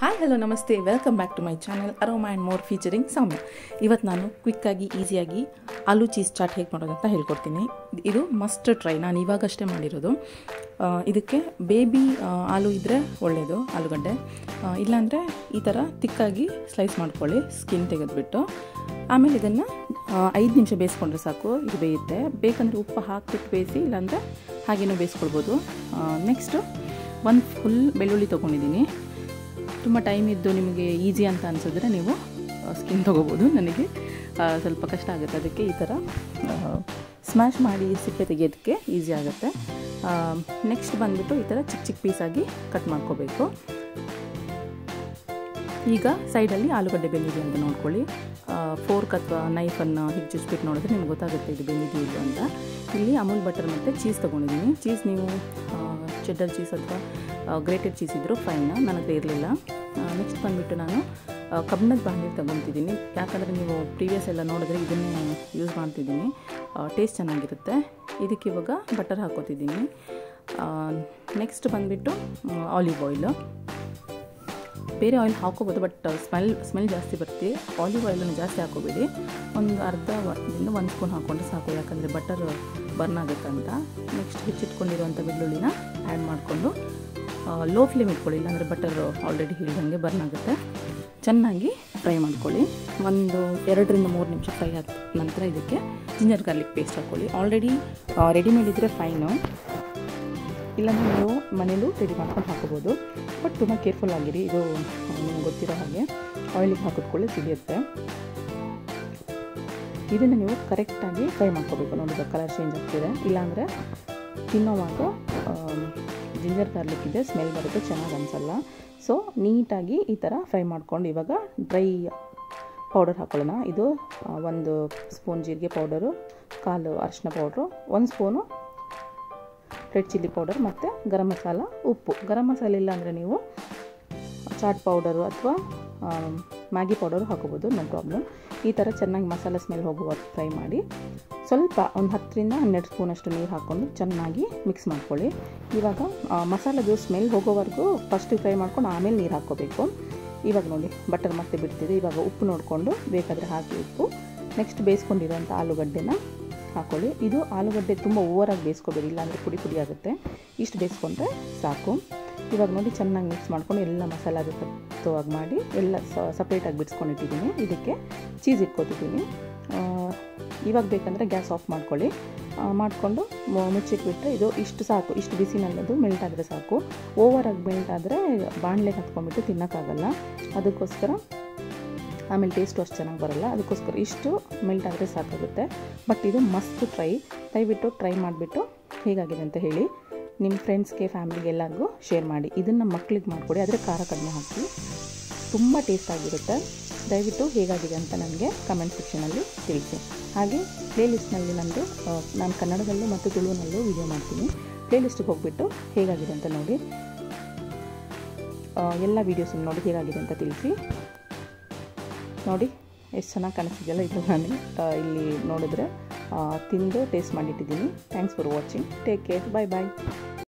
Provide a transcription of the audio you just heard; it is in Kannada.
ಹಾಯ್ ಹಲೋ ನಮಸ್ತೆ welcome back to my channel aroma and more featuring Soumya ಇವತ್ತು ನಾನು ಕ್ವಿಕ್ಕಾಗಿ ಈಸಿಯಾಗಿ ಆಲೂ ಚೀಸ್ ಚಾಟ್ ಹೇಗೆ ಮಾಡೋದು ಅಂತ ಹೇಳ್ಕೊಡ್ತೀನಿ ಇದು ಮಸ್ಟ್ ಟ್ರೈ ನಾನು ಇವಾಗಷ್ಟೇ ಮಾಡಿರೋದು ಆ, ಇದಕ್ಕೆ ಬೇಬಿ ಆಲೂ ಇದ್ದರೆ ಒಳ್ಳೆಯದು ಆಲೂಗಡ್ಡೆ ಆ, ಇಲ್ಲಾಂದರೆ ಈ ಥರ ತಿಕ್ಕಾಗಿ ಸ್ಲೈಸ್ ಮಾಡ್ಕೊಳ್ಳಿ ಸ್ಕಿನ್ ತೆಗೆದುಬಿಟ್ಟು ಆಮೇಲೆ ಇದನ್ನು ಐದು ನಿಮಿಷ ಬೇಯಿಸ್ಕೊಂಡ್ರೆ ಸಾಕು ಇದು ಬೇಯುತ್ತೆ ಬೇಕಂದರೆ ಉಪ್ಪು ಹಾಕ್ಬಿಟ್ಟು ಬೇಯಿಸಿ ಇಲ್ಲಾಂದರೆ ಹಾಗೇನೂ ಬೇಯಿಸ್ಕೊಳ್ಬೋದು ನೆಕ್ಸ್ಟು ಒಂದು ಫುಲ್ ಬೆಳ್ಳುಳ್ಳಿ ತೊಗೊಂಡಿದ್ದೀನಿ ತುಂಬ ಟೈಮ್ ಇದ್ದು ನಿಮಗೆ ಈಸಿ ಅಂತ ಅನಿಸಿದ್ರೆ ನೀವು ಸ್ಕಿನ್ ತೊಗೋಬೋದು ನನಗೆ ಆ, ಸ್ವಲ್ಪ ಕಷ್ಟ ಆಗುತ್ತೆ ಅದಕ್ಕೆ ಈ ಥರ ಸ್ಮ್ಯಾಶ್ ಮಾಡಿ ಸಿಪ್ಪೆ ತೆಗೆಯೋದಕ್ಕೆ ಈಸಿ ಆಗುತ್ತೆ ನೆಕ್ಸ್ಟ್ ಬಂದುಬಿಟ್ಟು ಈ ಥರ ಚಿಕ್ಕ ಚಿಕ್ಕ ಪೀಸಾಗಿ ಕಟ್ ಮಾಡ್ಕೋಬೇಕು ಈಗ ಸೈಡಲ್ಲಿ ಆಲೂಗಡ್ಡೆ ಬೆಂದಿದೆ ಅಂತ ನೋಡ್ಕೊಳ್ಳಿ ಫೋರ್ಕ್ ಅಥವಾ ನೈಫನ್ನು ಹೀಗೆ ಚುಚ್ಬಿಟ್ಟು ನೋಡಿದ್ರೆ ನಿಮ್ಗೆ ಗೊತ್ತಾಗುತ್ತೆ ಇದು ಬೆಂದಿದೆ ಇದು ಅಂತ ಇಲ್ಲಿ ಅಮೂಲ್ ಬಟರ್ ಮತ್ತು ಚೀಸ್ ತೊಗೊಂಡಿದ್ದೀನಿ ಚೀಸ್ ನೀವು ಚೆಡ್ಡರ್ ಚೀಸ್ ಅಥವಾ ಗ್ರೇಟೆಡ್ ಚೀಸ್ ಇದ್ದರೂ ಫೈನ್ ನನ್ನ ಹತ್ರ ಇರಲಿಲ್ಲ ನೆಕ್ಸ್ಟ್ ಬಂದುಬಿಟ್ಟು ನಾನು ಆ, ಕಬ್ಬಿಣದ ಬಾಣಲಿ ತೊಗೊತಿದ್ದೀನಿ ಯಾಕಂದರೆ ನೀವು ಪ್ರೀವಿಯಸ್ ಎಲ್ಲ ನೋಡಿದ್ರೆ ಇದನ್ನೇ ಯೂಸ್ ಮಾಡ್ತಿದ್ದೀನಿ ಟೇಸ್ಟ್ ಚೆನ್ನಾಗಿರುತ್ತೆ ಇದಕ್ಕೆ ಇವಾಗ ಬಟರ್ ಹಾಕೋತಿದ್ದೀನಿ ನೆಕ್ಸ್ಟ್ ಬಂದುಬಿಟ್ಟು ಆಲಿವ್ ಆಯಿಲು ಬೇರೆ ಆಯಿಲ್ ಹಾಕೋಬೋದು ಬಟ್ ಸ್ಮೆಲ್ ಸ್ಮೆಲ್ ಜಾಸ್ತಿ ಬರುತ್ತೆ ಆಲಿವ್ ಆಯಿಲನ್ನು ಜಾಸ್ತಿ ಹಾಕೋಬೇಡಿ ಒಂದು ಅರ್ಧ ದಿಂದ ಒಂದು ಸ್ಪೂನ್ ಹಾಕ್ಕೊಂಡ್ರೆ ಸಾಕು ಯಾಕಂದರೆ ಬಟರ್ ಬರ್ನ್ ಆಗುತ್ತೆ ಅಂತ ನೆಕ್ಸ್ಟ್ ಹೆಚ್ಚಿಟ್ಕೊಂಡಿರುವಂಥ ಬೆಳ್ಳುಳ್ಳಿನ ಆ್ಯಡ್ ಮಾಡಿಕೊಂಡು ಲೋ ಫ್ಲೇಮ್ ಇಟ್ಕೊಳ್ಳಿ ಇಲ್ಲಾಂದರೆ ಬಟರ್ ಆಲ್ರೆಡಿ ಹಿಡಿದಂಗೆ ಬರ್ನ್ ಆಗುತ್ತೆ ಚೆನ್ನಾಗಿ ಫ್ರೈ ಮಾಡ್ಕೊಳ್ಳಿ ಒಂದು ಎರಡರಿಂದ ಮೂರು ನಿಮಿಷ ಫ್ರೈ ಆದ ನಂತರ ಇದಕ್ಕೆ ಜಿಂಜರ್ ಗಾರ್ಲಿಕ್ ಪೇಸ್ಟ್ ಹಾಕ್ಕೊಳ್ಳಿ ಆಲ್ರೆಡಿ ರೆಡಿಮೇಡ್ ಇದ್ದರೆ ಫೈನು ಇಲ್ಲಾಂದರೆ ನೀವು ಮನೇಲೂ ರೆಡಿ ಮಾಡ್ಕೊಂಡು ಹಾಕೋಬೋದು ಬಟ್ ತುಂಬ ಕೇರ್ಫುಲ್ ಆಗಿರಿ ಇದು ನಿಮ್ಗೆ ಗೊತ್ತಿರೋ ಹಾಗೆ ಆಯಿಲಿಗೆ ಹಾಕಿದ್ಕೊಳ್ಳಿ ಸಿಡಿಯುತ್ತೆ ಇದನ್ನು ನೀವು ಕರೆಕ್ಟಾಗಿ ಫ್ರೈ ಮಾಡ್ಕೋಬೇಕು ನೋಡಿದ ಕಲರ್ ಚೇಂಜ್ ಆಗ್ತಿದೆ ಇಲ್ಲಾಂದರೆ ತಿನ್ನೋವಾಗ ಜಿಂಜರ್ ಗಾರ್ಲಿಕ್ ಇದೆ ಸ್ಮೆಲ್ ಬರುತ್ತೆ ಚೆನ್ನಾಗಿ ಅನಿಸಲ್ಲ ಸೊ ನೀಟಾಗಿ ಈ ಥರ ಫ್ರೈ ಮಾಡ್ಕೊಂಡು ಇವಾಗ ಡ್ರೈ ಪೌಡರ್ ಹಾಕೊಳ್ಳೋಣ ಇದು ಆ, ಒಂದು ಸ್ಪೂನ್ ಜೀರಿಗೆ ಪೌಡರು ಕಾಲು ಅರಿಶಿನ ಪೌಡ್ರು ಒಂದು ಸ್ಪೂನು ರೆಡ್ ಚಿಲ್ಲಿ ಪೌಡರ್ ಮತ್ತು ಗರಂ ಮಸಾಲ ಉಪ್ಪು ಗರಂ ಮಸಾಲೆ ಇಲ್ಲ ಅಂದರೆ ನೀವು ಚಾಟ್ ಪೌಡರು ಅಥವಾ ಮ್ಯಾಗಿ ಪೌಡರು ಹಾಕೋಬೋದು ನೋ ಪ್ರಾಬ್ಲಮ್ ಈ ಥರ ಚೆನ್ನಾಗಿ ಮಸಾಲೆ ಸ್ಮೆಲ್ ಹೋಗುವ ಫ್ರೈ ಮಾಡಿ ಸ್ವಲ್ಪ ಒಂದು ಹತ್ತರಿಂದ ಹನ್ನೆರಡು ಸ್ಪೂನಷ್ಟು ನೀರು ಹಾಕ್ಕೊಂಡು ಚೆನ್ನಾಗಿ ಮಿಕ್ಸ್ ಮಾಡ್ಕೊಳ್ಳಿ ಇವಾಗ ಆ, ಮಸಾಲದು ಸ್ಮೆಲ್ ಹೋಗೋವರೆಗೂ ಫಸ್ಟ್ ಫ್ರೈ ಮಾಡ್ಕೊಂಡು ಆಮೇಲೆ ನೀರು ಹಾಕ್ಕೋಬೇಕು ಇವಾಗ ನೋಡಿ ಬಟರ್ ಮತ್ತೆ ಬಿಡ್ತಿದೆ ಇವಾಗ ಉಪ್ಪು ನೋಡಿಕೊಂಡು ಬೇಕಾದರೆ ಹಾಕಿ ಉಪ್ಪು ನೆಕ್ಸ್ಟ್ ಬೇಯಿಸ್ಕೊಂಡಿರೋಂಥ ಆಲೂಗಡ್ಡೆನ ಹಾಕ್ಕೊಳ್ಳಿ ಇದು ಆಲೂಗಡ್ಡೆ ತುಂಬ ಓವರಾಗಿ ಬೇಯಿಸ್ಕೋಬೇಡಿ ಇಲ್ಲಾಂದರೆ ಪುಡಿ ಪುಡಿ ಆಗುತ್ತೆ ಇಷ್ಟು ಬೇಯಿಸ್ಕೊಂಡ್ರೆ ಸಾಕು ಇವಾಗ ನೋಡಿ ಚೆನ್ನಾಗಿ ಮಿಕ್ಸ್ ಮಾಡ್ಕೊಂಡು ಎಲ್ಲ ಮಸಾಲ ಹತ್ತುವಾಗಿ ಮಾಡಿ ಎಲ್ಲ ಸಪ್ರೇಟಾಗಿ ಬಿಡಿಸ್ಕೊಂಡಿಟ್ಟಿದ್ದೀನಿ ಇದಕ್ಕೆ ಚೀಸ್ ಇಟ್ಕೊತಿದ್ದೀನಿ ಆ, ಇವಾಗ ಬೇಕಂದರೆ ಗ್ಯಾಸ್ ಆಫ್ ಮಾಡ್ಕೊಳ್ಳಿ ಆ, ಮಾಡಿಕೊಂಡು ಮುಚ್ಚಿಟ್ಬಿಟ್ರೆ ಇದು ಇಷ್ಟು ಸಾಕು ಇಷ್ಟು ಬಿಸಿನಲ್ಲದು ಮೆಲ್ಟ್ ಆದರೆ ಸಾಕು ಓವರಾಗಿ ಮೆಲ್ಟ್ ಆದರೆ ಬಾಣಲೆಗೆ ಹತ್ಕೊಂಡ್ಬಿಟ್ಟು ತಿನ್ನೋಕ್ಕಾಗಲ್ಲ ಅದಕ್ಕೋಸ್ಕರ ಆಮೇಲೆ ಟೇಸ್ಟು ಅಷ್ಟು ಚೆನ್ನಾಗಿ ಬರಲ್ಲ ಅದಕ್ಕೋಸ್ಕರ ಇಷ್ಟು ಮೆಲ್ಟ್ ಆದರೆ ಸಾಕಾಗುತ್ತೆ ಬಟ್ ಇದು ಮಸ್ತ್ ಟ್ರೈ ದಯವಿಟ್ಟು ಟ್ರೈ ಮಾಡಿಬಿಟ್ಟು ಹೇಗಾಗಿದೆ ಅಂತ ಹೇಳಿ ನಿಮ್ಮ ಫ್ರೆಂಡ್ಸ್ಗೆ ಫ್ಯಾಮ್ಲಿಗೆ ಎಲ್ಲರಿಗೂ ಶೇರ್ ಮಾಡಿ ಇದನ್ನು ಮಕ್ಳಿಗೆ ಮಾಡಿಕೊಡಿ ಆದರೆ ಖಾರ ಕಡಿಮೆ ಹಾಕಿ ತುಂಬ ಟೇಸ್ಟ್ ಆಗಿರುತ್ತೆ ದಯವಿಟ್ಟು ಹೇಗಾಗಿದೆ ಅಂತ ನನಗೆ ಕಮೆಂಟ್ ಸೆಕ್ಷನಲ್ಲಿ ತಿಳಿಸಿ ಹಾಗೆ ಪ್ಲೇಲಿಸ್ಟ್ನಲ್ಲಿ ನಂದು ಆ, ನಾನು ಕನ್ನಡದಲ್ಲೂ ಮತ್ತು ತುಳುವಿನಲ್ಲೂ ವಿಡಿಯೋ ಮಾಡ್ತೀನಿ ಪ್ಲೇಲಿಸ್ಟಿಗೆ ಹೋಗಿಬಿಟ್ಟು ಹೇಗಾಗಿದೆ ಅಂತ ನೋಡಿ ಆ, ಎಲ್ಲ ವೀಡಿಯೋಸನ್ನು ನೋಡಿ ಹೇಗಾಗಿದೆ ಅಂತ ತಿಳಿಸಿ ನೋಡಿ ಎಷ್ಟು ಚೆನ್ನಾಗಿ ಕಾಣಿಸ್ತಿದೆಯಲ್ಲ ಇದು ನಾನು ಆ, ಇಲ್ಲಿ ನೋಡಿದ್ರೆ ಆ, ತಿಂದು ಟೇಸ್ಟ್ ಮಾಡಿಟ್ಟಿದ್ದೀನಿ thanks for watching take care bye bye